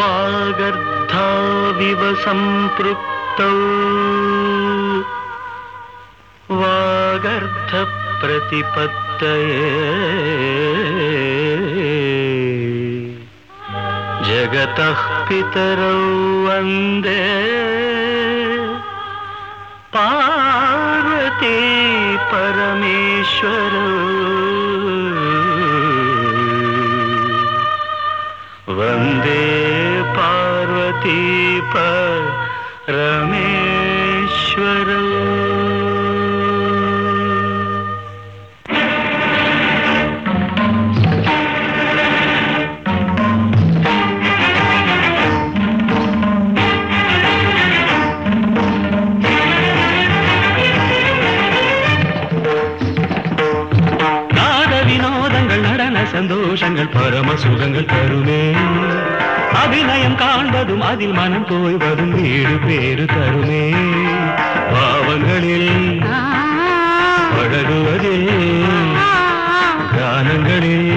वागर्थाविव सम्पृक्तौ वागर्थप्रतिपत्तये जगतः पितरौ वन्दे पार्वती परमेश्वरौ वन्दे पार्वती परमेश्वरौ நாத வினோதங்கள் நடன சந்தோஷங்கள் பரம சுகங்கள் தருமே அபிநயம் காண்பதும் அதில் மனம் தோய்வதும் வீடு பேறு தருமே பாவங்களில் பழகுவதில் கானங்களில்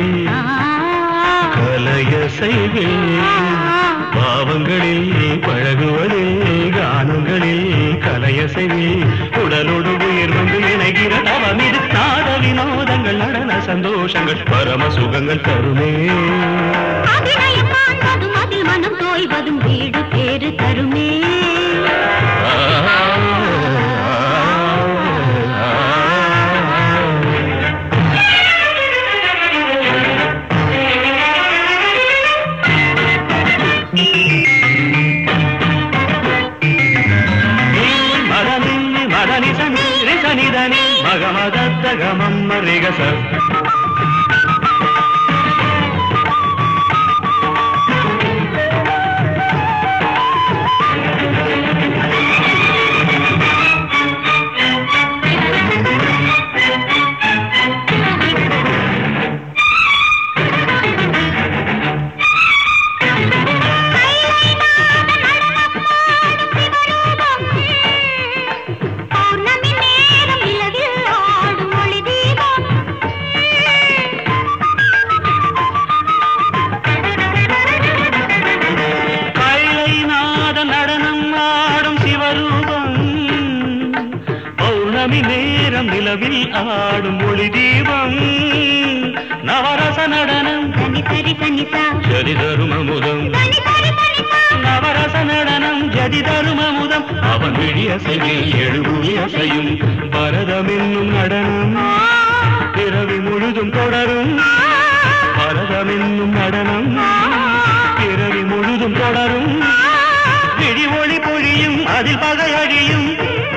கலைய செய்வில் பாவங்களில் பழகுவதில் கானங்களில் கலைய செய்வில் உடலோடு உயிர் வந்து இணைகிற தவம் இது நாட வினோதங்கள் நடன சந்தோஷங்கள் பரம சுகங்கள் தருமே அபிநயம் காண்பதும் அதில் மனம் தோய்வதும் வீடு பேறு தருமே மதனின்னி மதனி சனி சனிதனி மகமதத்த கமம் ரிகச பௌர்ணமி நேரம் நிலவில் ஆடும் ஒளி தீபம் கைலை நாத நடனம் ஆடும் சிவரூபம் பௌர்ணமி நேரம் நிலவில் ஆடும் ஒளி தீபம் நவரச நடனம் தனி சரி தனிசா ஜதி தரும் அமுதம் தனி சரி தனிசா நவரச நடனம் ஜதி தரும் அமுதம் அவன் விழிய செய்யில் எழுபுவி அசையும் பரதம் என்னும் நடனம் பிறவி முழுதும் தொடரும் பரதம் என்னும் நடனம் பிறவி முழுதும் தொடரும் விழி ஒளி பொழியும் அதில் பகை அழியும்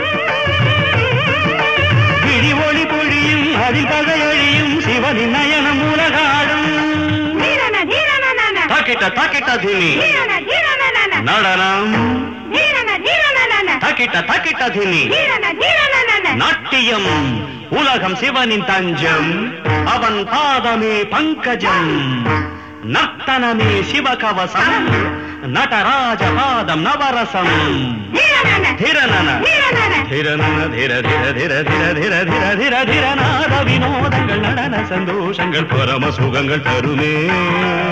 விழி ஒளி பொழியும் அதில் பகை அழியும் சிவனின் நயனம் உலகாடும் தீரன தீரன நன தாக்கிட்ட தாக்கிட்ட தீனி தீரன தீரன நன நடனம் தீரன தீரன நன தாக்கிட்ட தாக்கிட்ட தீனி தீரன தீரன நன நாட்டியம் உலகம் சிவனின் தஞ்சம் அவன் பாதமே பங்கஜம் நர்த்தனமே சிவகவசம் நடராஜ பாதம் நவரசம் தீரன திரனன தீரன திரனன திர திர திர திர திர திர திர திர நாத வினோதங்கள் நடன சந்தோஷங்கள் பரம சுகங்கள் தருமே